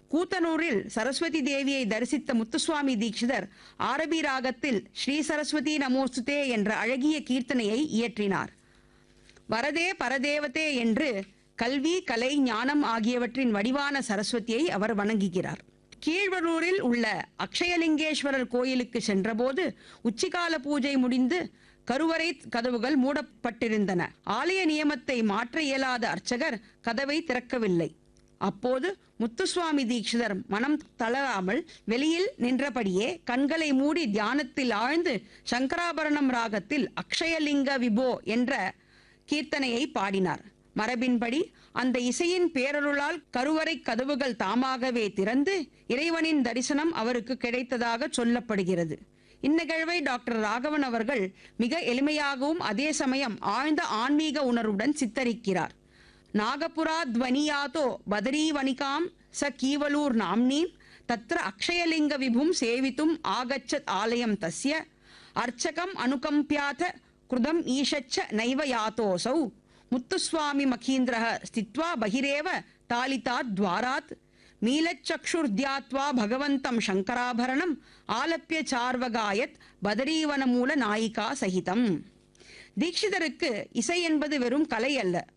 கூத்தனூரில் சரஸ்வதி தேவியை தரிசித்த முத்துசுவாமி தீட்சிதர் ஆரபி ராகத்தில் ஸ்ரீ சரஸ்வதி நமோஸ்துதே என்ற அழகிய கீர்த்தனையை இயற்றினார் வரதே பரதேவதே என்று கல்வி கலை ஞானம் ஆகியவற்றின் வடிவான சரஸ்வதியை அவர் வணங்குகிறார் கீழ்வரூரில் உள்ள அக்ஷயலிங்கேஸ்வரர் கோயிலுக்கு சென்றபோது உச்சிகால பூஜை முடிந்து கருவறை கதவுகள் மூடப்பட்டிருந்தன ஆலய நியமத்தை மாற்ற இயலாத அர்ச்சகர் கதவை திறக்கவில்லை அப்போது முத்துசுவாமி தீட்சிதர் மனம் தளராமல் வெளியில் நின்றபடியே கண்களை மூடி தியானத்தில் ஆழ்ந்து சங்கராபரணம் ராகத்தில் அக்ஷயலிங்க விபோ என்ற கீர்த்தனையை பாடினார் மரபின்படி அந்த இசையின் பேரருளால் கருவறை கதவுகள் தாமாகவே திறந்து இறைவனின் தரிசனம் அவருக்கு கிடைத்ததாக சொல்லப்படுகிறது இந்நிகழ்வை டாக்டர் ராகவன் அவர்கள் மிக எளிமையாகவும் அதே சமயம் ஆழ்ந்த ஆன்மீக உணர்வுடன் சித்தரிக்கிறார் நாகபுராத்வனியாதோ பதரீவனிகாம் ச கீவலூர் நாம்னீம் தத்ர அக்ஷயலிங்க விபும் சேவித்தும் ஆகச்சத் ஆலயம் தஸ்ய அர்ச்சகம் அனுகம்பியாத கிருதம் ஈஷச்ச நைவ யாத்தோசௌ முத்துஸ்வாமி மகீந்திரः ஸ்தித்வா பகிரேவ தாலிதாத் துவாராத் மீலச்சக்ஷுர்த்யாத்வா பகவந்தம் சங்கராபரணம் ஆலப்பிய சார்வகாயத் பதரீவனமூல நாயிகா சகிதம் தீட்சிதருக்கு இசை என்பது வெறும் கலை அல்ல